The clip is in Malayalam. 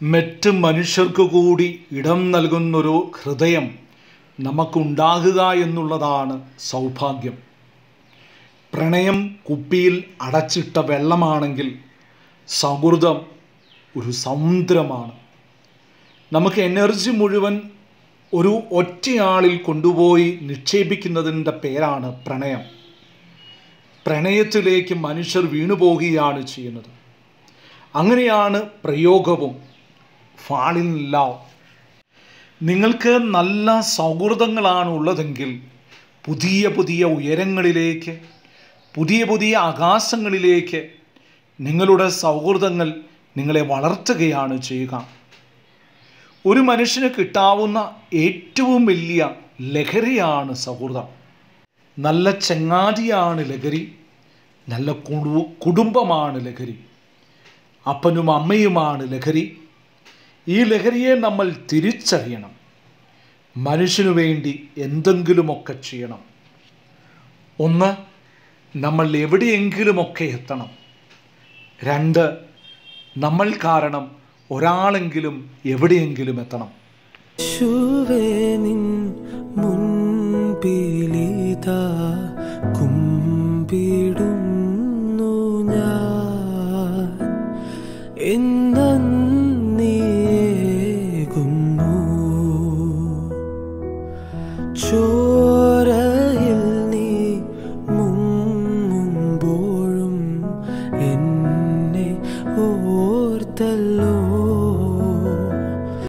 മറ്റ് മനുഷ്യർക്ക് കൂടി ഇടം നൽകുന്നൊരു ഹൃദയം നമുക്കുണ്ടാകുക എന്നുള്ളതാണ് സൗഭാഗ്യം പ്രണയം കുപ്പിയിൽ അടച്ചിട്ട വെള്ളമാണെങ്കിൽ സൗഹൃദം ഒരു സമുദ്രമാണ് നമുക്ക് എനർജി മുഴുവൻ ഒരു ഒറ്റയാളിൽ കൊണ്ടുപോയി നിക്ഷേപിക്കുന്നതിൻ്റെ പേരാണ് പ്രണയം പ്രണയത്തിലേക്ക് മനുഷ്യർ വീണുപോകുകയാണ് ചെയ്യുന്നത് അങ്ങനെയാണ് പ്രയോഗവും ഫാളിൻ ലവ് നിങ്ങൾക്ക് നല്ല സൗഹൃദങ്ങളാണ് ഉള്ളതെങ്കിൽ പുതിയ പുതിയ ഉയരങ്ങളിലേക്ക് പുതിയ പുതിയ ആകാശങ്ങളിലേക്ക് നിങ്ങളുടെ സൗഹൃദങ്ങൾ നിങ്ങളെ വളർത്തുകയാണ് ചെയ്യുക ഒരു മനുഷ്യന് കിട്ടാവുന്ന ഏറ്റവും വലിയ ലഹരിയാണ് സൗഹൃദം നല്ല ചങ്ങാതിയാണ് ലഹരി നല്ല കുടു കുടുംബമാണ് ലഹരി അപ്പനും അമ്മയുമാണ് ലഹരി ഈ ലഹരിയെ നമ്മൾ തിരിച്ചറിയണം മനുഷ്യനു വേണ്ടി എന്തെങ്കിലുമൊക്കെ ചെയ്യണം ഒന്ന് നമ്മൾ എവിടെയെങ്കിലുമൊക്കെ എത്തണം രണ്ട് നമ്മൾ കാരണം ഒരാളെങ്കിലും എവിടെയെങ്കിലും എത്തണം യേശുവേ നിൻ മുൻപിലിതാ കുമ്പിടുന്നു ഞാൻ എന്നീയേകുന്നു ചോ